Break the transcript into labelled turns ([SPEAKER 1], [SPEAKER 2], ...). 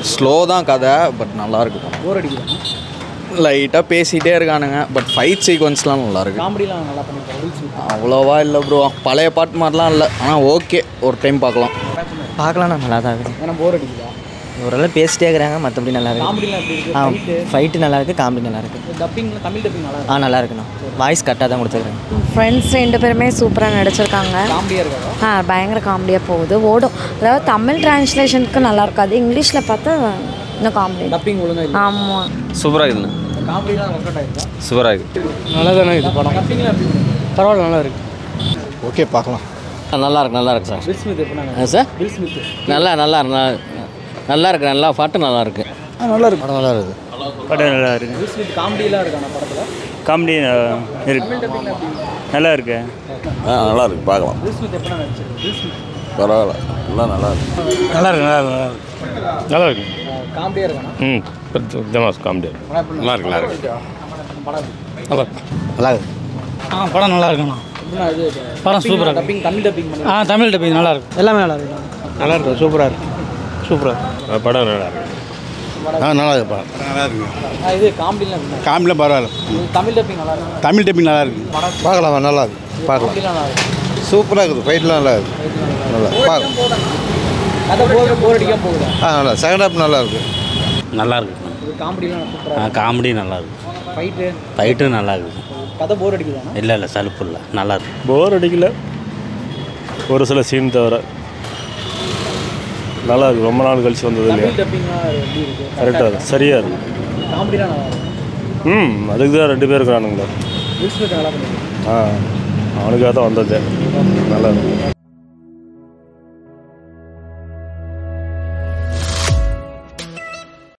[SPEAKER 1] Slow தான் கதை but நல்லா இருக்கு
[SPEAKER 2] போர் அடிக்குது
[SPEAKER 1] லைட்டாக பேசிகிட்டே இருக்கானுங்க பட் ஃபைட் சீக்வன்ஸ்லாம் நல்லா இருக்கு
[SPEAKER 2] காமெடிலாம் நல்லா பண்ணிருக்காங்க வில் ஸ்மித்
[SPEAKER 1] அவ்வளோவா இல்லை ப்ரோ பழைய பாட்டு மாதிரிலாம் இல்லை ஆனால் ஓகே ஒரு டைம் பார்க்கலாம்
[SPEAKER 3] பார்க்கலாம் நல்லா தான் இருக்குது
[SPEAKER 2] ஏன்னா போர் அடிக்குதா
[SPEAKER 3] ஓரளவு பேசிட்டே இருக்கிறாங்க மற்றபடி நல்லா இருக்கு
[SPEAKER 2] காமெடிலாம் எப்படி இருக்கு
[SPEAKER 3] ஆ
[SPEAKER 2] ஃபைட்டு
[SPEAKER 3] ஃபைட்டு நல்லா இருக்குது காமெடி நல்லா இருக்குது
[SPEAKER 2] டப்பிங்ல தமிழ் டப்பிங் நல்லா
[SPEAKER 3] ஆ நல்லா இருக்குண்ணா வாய்ஸ் கரெக்டாக தான் கொடுத்துருக்குறேன்
[SPEAKER 4] ஃப்ரெண்ட்ஸ் ரெண்டு பேருமே சூப்பராக நடிச்சிருக்காங்க
[SPEAKER 2] காமெடியாக இருக்காதா
[SPEAKER 4] ஆ பயங்கர காமெடியாக போகுது ஓடும் அதாவது தமிழ் டிரான்ஸ்லேஷனுக்கு நல்லா இருக்காது இங்கிலீஷில் பார்த்தா இன்னும் காமெடி
[SPEAKER 2] டப்பிங் ஒழுங்கா இல்லை
[SPEAKER 4] ஆமாம்
[SPEAKER 5] சூப்பராக இருக்குண்ணா
[SPEAKER 2] காமெடிலாம் ஒர்க் அவுட் ஆயிருக்கா
[SPEAKER 5] சூப்பராக இருக்குது
[SPEAKER 2] நல்லா தானே இது படம் டப்பிங்லாம் எப்படி இருக்கு?
[SPEAKER 3] பரவாயில்ல நல்லா இருக்கு
[SPEAKER 1] ஓகே பார்க்கலாம்
[SPEAKER 5] நல்லா இருக்கு நல்லா இருக்கு சார்
[SPEAKER 2] வில் ஸ்மித் எப்படி
[SPEAKER 5] சார்
[SPEAKER 2] வில் ஸ்மித்
[SPEAKER 5] நல்லா நல்லா நல்லா நல்லா இருக்கு நல்லா பாட்டு நல்லா இருக்கு
[SPEAKER 2] நல்லா இருக்கு
[SPEAKER 1] படம் நல்லா இருக்குது
[SPEAKER 6] படம் நல்லா இருக்கு
[SPEAKER 2] வில் ஸ்மித் காமெடிலாம் இருக்கான படத்தில்
[SPEAKER 6] காமெடி இருக்கு நல்லா இருக்கு
[SPEAKER 7] ஆ நல்லா இருக்கு பார்க்கலாம்
[SPEAKER 2] வில் ஸ்மித் எப்படி நடிச்சிருக்கு வில் ஸ்மித்
[SPEAKER 7] பரவாயில்ல எல்லாம் நல்லா இருக்கு
[SPEAKER 6] நல்லா இருக்கு நல்லா இருக்கு நல்லா இருக்கு
[SPEAKER 2] காமெடியாக இருக்கானா
[SPEAKER 6] ம் தமாஸ் காமெடி
[SPEAKER 7] நல்லா இருக்கு நல்லா இருக்கு
[SPEAKER 2] படம்
[SPEAKER 6] நல்லா இருக்கு
[SPEAKER 1] நல்லா இருக்கு
[SPEAKER 8] ஆ படம் நல்லா இருக்குண்ணா
[SPEAKER 2] எப்படின்னா இது
[SPEAKER 8] படம் சூப்பரா இருக்கு.
[SPEAKER 2] டப்பிங் தமிழ் டப்பிங் பண்ணி
[SPEAKER 8] ஆ தமிழ் டப்பிங் நல்லா இருக்கு எல்லாமே நல்லா இருக்கு
[SPEAKER 6] நல்லா இருக்கு சூப்பராக இருக்கு சூப்பராக படம் நல்லா இருக்கு
[SPEAKER 1] ஆ நல்லா இருக்குப்பா
[SPEAKER 2] ஆ, இது காமெடிலாம் எப்படி
[SPEAKER 1] காமிலாம் பரவாயில்ல
[SPEAKER 2] தமிழ் டப்பிங் நல்லா இருக்கு
[SPEAKER 1] தமிழ் டப்பிங் நல்லா இருக்கு பார்க்கலாம் நல்லா இருக்கு பார்க்கலாம்
[SPEAKER 2] காமெடிலாம் நல்லா இருக்கு
[SPEAKER 1] சூப்பராக இருக்குது ஃபைட்லாம் நல்லா இருக்கு நல்லா பார்க்கலாம்
[SPEAKER 2] கதை போர் போர் அடிக்காம போகுதா
[SPEAKER 1] ஆ நல்லா செகண்ட் ஹாப் நல்லா இருக்கு
[SPEAKER 6] நல்லா இருக்கு
[SPEAKER 2] இது காமெடிலாம் சூப்பராக
[SPEAKER 6] காமெடி நல்லா இருக்கு
[SPEAKER 2] ஃபைட்டு
[SPEAKER 6] ஃபைட்டு நல்லா இருக்குது
[SPEAKER 2] கதை போர் அடிக்குதானா
[SPEAKER 6] இல்லை இல்லை சலுப்பு இல்லை நல்லா இருக்கு போர் அடிக்கல ஒரு சில சீன் தவிர நல்லா இருக்கு ரொம்ப நாள் கழிச்சு வந்தது இல்லையா
[SPEAKER 2] தமிழ் டப்பிங்லாம் எப்படி இருக்கு
[SPEAKER 6] கரெக்டாக இருக்கு சரியாக இருக்கு
[SPEAKER 2] காமெடிலாம் நல்லா இருக்கு
[SPEAKER 6] ம் அதுக்கு தான் ரெண்டு பேர் இருக்கிறானுங்களே
[SPEAKER 2] வில் ஸ்மித் நல்லா பண்ணிருக்கு
[SPEAKER 6] ஆ அவனுக்காக தான் வந்தது நல்லா இருக்கு